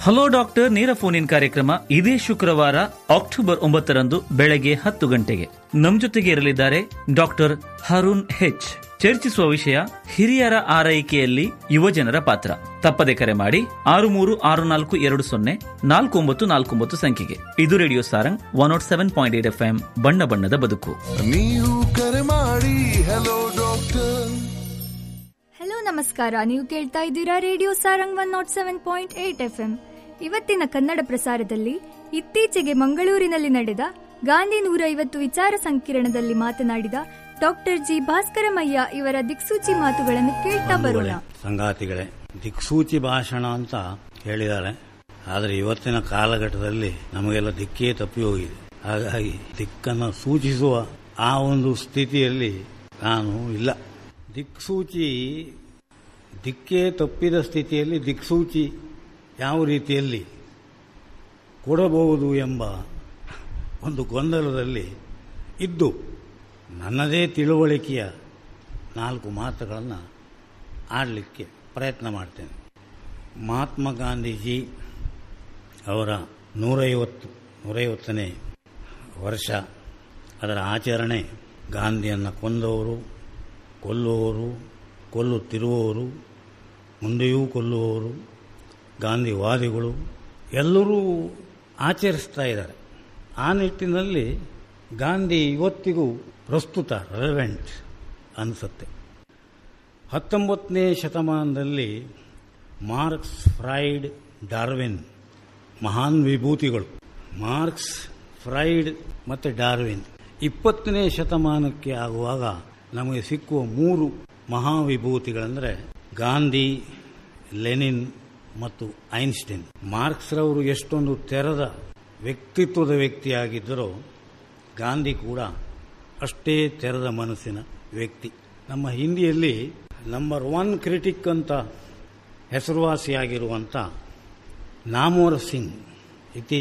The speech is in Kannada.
ಹಲೋ ಡಾಕ್ಟರ್ ನೇರ ಫೋನ್ ಇನ್ ಕಾರ್ಯಕ್ರಮ ಇದೇ ಶುಕ್ರವಾರ ಅಕ್ಟೋಬರ್ ಒಂಬತ್ತರಂದು ಬೆಳಗ್ಗೆ ಹತ್ತು ಗಂಟೆಗೆ ನಮ್ ಜೊತೆಗೆ ಇರಲಿದ್ದಾರೆ ಡಾಕ್ಟರ್ ಹರುಣ್ ಹೆಚ್ ಚರ್ಚಿಸುವ ವಿಷಯ ಹಿರಿಯರ ಆರೈಕೆಯಲ್ಲಿ ಯುವಜನರ ಪಾತ್ರ ತಪ್ಪದೆ ಕರೆ ಮಾಡಿ ಆರು ಮೂರು ಆರು ನಾಲ್ಕು ಎರಡು ಸೊನ್ನೆ ನಾಲ್ಕು ಒಂಬತ್ತು ನಾಲ್ಕು ಒಂಬತ್ತು ಸಂಖ್ಯೆಗೆ ಇದು radio Sarang one nought seven point eight F M ಬಣ್ಣ ಬಣ್ಣದ ಬದುಕು ನೀವು ಕರೆ ಮಾಡಿ ಹೆಲೋ ಡಾಕ್ಟರ್ ಹಲೋ ನಮಸ್ಕಾರ ನೀವು ಕೇಳ್ತಾ ಇದ್ದೀರಾ radio Sarang one nought seven point eight F M ಇವತ್ತಿನ ಕನ್ನಡ ಪ್ರಸಾರದಲ್ಲಿ ಇತ್ತೀಚೆಗೆ ಮಂಗಳೂರಿನಲ್ಲಿ ನಡೆದ ಗಾಂಧಿ ನೂರ ಐವತ್ತು ವಿಚಾರ ಸಂಕಿರಣದಲ್ಲಿ ಮಾತನಾಡಿದ ಡಾಕ್ಟರ್ ಜಿ ಭಾಸ್ಕರಮಯ್ಯ ಇವರ ದಿಕ್ಸೂಚಿ ಮಾತುಗಳನ್ನು ಕೇಳ್ತಾ ಬರೋಣ ಸಂಗಾತಿಗಳೇ ದಿಕ್ಸೂಚಿ ಭಾಷಣ ಅಂತ ಹೇಳಿದ್ದಾರೆ ಆದರೆ ಇವತ್ತಿನ ಕಾಲಘಟ್ಟದಲ್ಲಿ ನಮಗೆಲ್ಲ ದಿಕ್ಕೇ ತಪ್ಪಿ ಹೋಗಿದೆ ಹಾಗಾಗಿ ದಿಕ್ಕನ್ನು ಸೂಚಿಸುವ ಆ ಒಂದು ಸ್ಥಿತಿಯಲ್ಲಿ ನಾನು ಇಲ್ಲ ದಿಕ್ಸೂಚಿ ದಿಕ್ಕೇ ತಪ್ಪಿದ ಸ್ಥಿತಿಯಲ್ಲಿ ದಿಕ್ಸೂಚಿ ಯಾವ ರೀತಿಯಲ್ಲಿ ಕೊಡಬಹುದು ಎಂಬ ಒಂದು ಗೊಂದಲದಲ್ಲಿ ಇದ್ದು ನನ್ನದೇ ತಿಳುವಳಿಕೆಯ ನಾಲ್ಕು ಮಾತುಗಳನ್ನು ಆಡಲಿಕ್ಕೆ ಪ್ರಯತ್ನ ಮಾಡ್ತೇನೆ ಮಹಾತ್ಮ ಗಾಂಧೀಜಿ ಅವರ ನೂರೈವತ್ತು ನೂರೈವತ್ತನೇ ವರ್ಷ ಅದರ ಆಚರಣೆ ಗಾಂಧಿಯನ್ನು ಕೊಂದವರು ಕೊಲ್ಲುವವರು ಕೊಲ್ಲುತ್ತಿರುವವರು ಮುಂದೆಯೂ ಕೊಲ್ಲುವವರು ಗಾಂಧಿವಾದಿಗಳು ಎಲ್ಲರೂ ಆಚರಿಸ್ತಾ ಇದ್ದಾರೆ ಆ ನಿಟ್ಟಿನಲ್ಲಿ ಗಾಂಧಿ ಇವತ್ತಿಗೂ ಪ್ರಸ್ತುತ ರೆಲೆವೆಂಟ್ ಅನಿಸುತ್ತೆ ಹತ್ತೊಂಬತ್ತನೇ ಶತಮಾನದಲ್ಲಿ ಮಾರ್ಕ್ಸ್ ಫ್ರೈಡ್ ಡಾರ್ವಿನ್ ಮಹಾನ್ ವಿಭೂತಿಗಳು ಮಾರ್ಕ್ಸ್ ಫ್ರೈಡ್ ಮತ್ತು ಡಾರ್ವಿನ್ ಇಪ್ಪತ್ತನೇ ಶತಮಾನಕ್ಕೆ ಆಗುವಾಗ ನಮಗೆ ಸಿಕ್ಕುವ ಮೂರು ಮಹಾವಿಭೂತಿಗಳೆಂದರೆ ಗಾಂಧಿ ಲೆನಿನ್ ಮತ್ತು ಐನ್ಸ್ಟೈನ್ ಮಾರ್ಕ್ಸ್ರವರು ಎಷ್ಟೊಂದು ತೆರೆದ ವ್ಯಕ್ತಿತ್ವದ ವ್ಯಕ್ತಿಯಾಗಿದ್ದರೋ ಗಾಂಧಿ ಕೂಡ ಅಷ್ಟೇ ತೆರೆದ ಮನಸ್ಸಿನ ವ್ಯಕ್ತಿ ನಮ್ಮ ಹಿಂದಿಯಲ್ಲಿ ನಂಬರ್ ಒನ್ ಕ್ರಿಟಿಕ್ ಅಂತ ಹೆಸರುವಾಸಿಯಾಗಿರುವಂಥ ನಾಮೋರ್ ಸಿಂಗ್ ಇತ್ತೀಚೆಗೆ